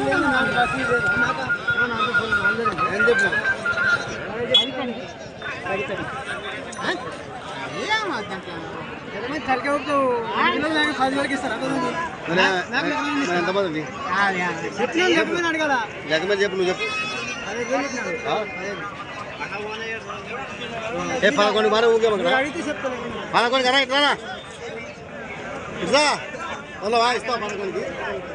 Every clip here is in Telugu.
ఎంతమంది జగన్ మీద చెప్పు నువ్వు చెప్పు ఆ? ఏ పదకొండు బాగా ఊకే పదకొండు కదా ఇట్లా ఇట్లా అందులో వా ఇస్తా పదకొండుకి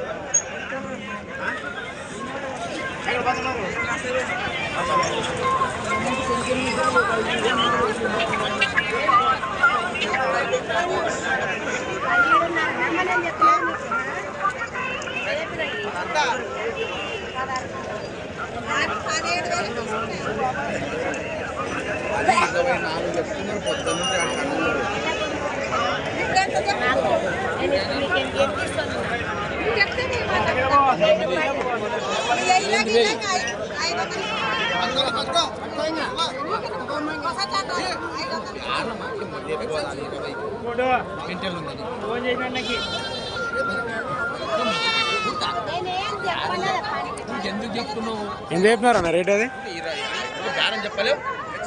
ఎందుకు చెప్తున్నావు ఎంత చెప్పినారు అన్న రేట్ అది బేరం చెప్పలేవు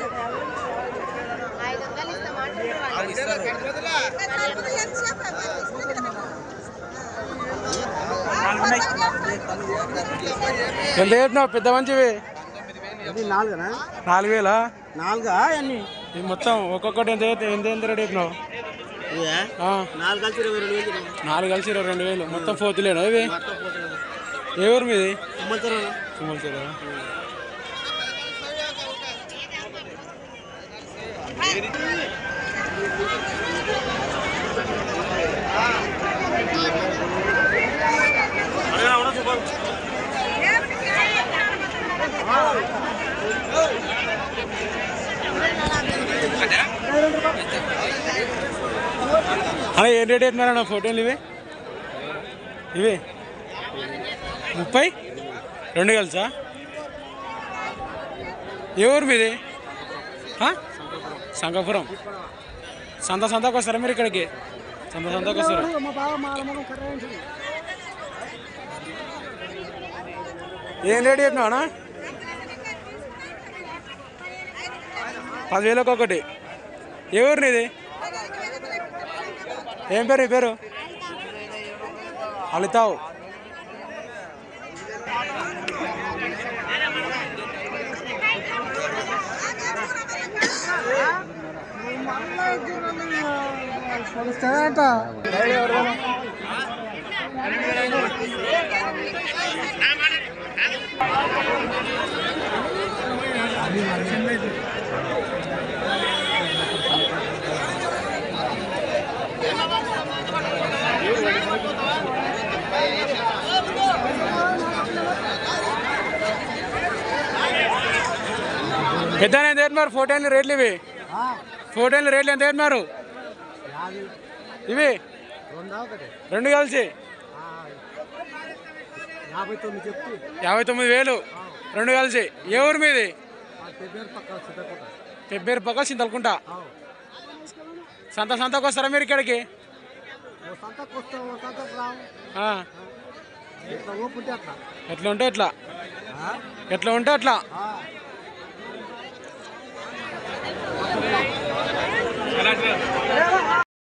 ఎంత చెప్పినావు పెద్ద మంచివి నాలుగునా నాలుగు వేలా నాలుగా అన్ని ఇది మొత్తం ఒక్కొక్కటి ఎంత చెప్పి- ఎంత ఎంత రేట్ చెప్పినావు ఆ, నాలుగు కలిసి ఇరవై రెండు వేలు నాలుగు కలిసి ఇరవై రెండు వేలు మొత్తం పోతులేనా ఇవి మొత్తం పోతుంది ఏ ఊరు మీది సంవత్సరం సుమల్చేరా అలా ఏం రేట్ పెట్టినారన్న ఫోటోలు ఇవి ఇవి ముప్పై రెండు కలిసా ఏ ఊరు మీది ఆ? సంగపురం సంత సంతకు వస్తారా మీరు ఇక్కడికి సంత సంతకు వస్తారా ఏం రేట్ చెప్పినావనా పదివేలకు ఒకటి ఏ ఊరు నీది ఏం పేరు నీ పేరు అలితావు పెద్ద ఎంత పెట్టినారు ఫోటోలు రేట్లు ఇవి ఫోటోలు రేట్లు ఎంత పెట్టినారు ఇవి రెండు కలిసి యాభై తొమ్మిది చెప్తూ యాభై తొమ్మిది వేలు రెండు కలిసి ఏ ఊరు మీది పెద్దలు పక్కన సిద్ధపడ పెబ్బేరు పక్క చింతలుకుంటా సంత సంతకు వస్తారా మీరు ఇక్కడికి ఓ సంతకు వస్తాం ఓ సంతకు రావు ఆ, ఇట్లా ఓపుంటే అట్లా ఎట్లా ఉంటే ఎట్లా ఎట్లా ఉంటే అట్లా ఆ,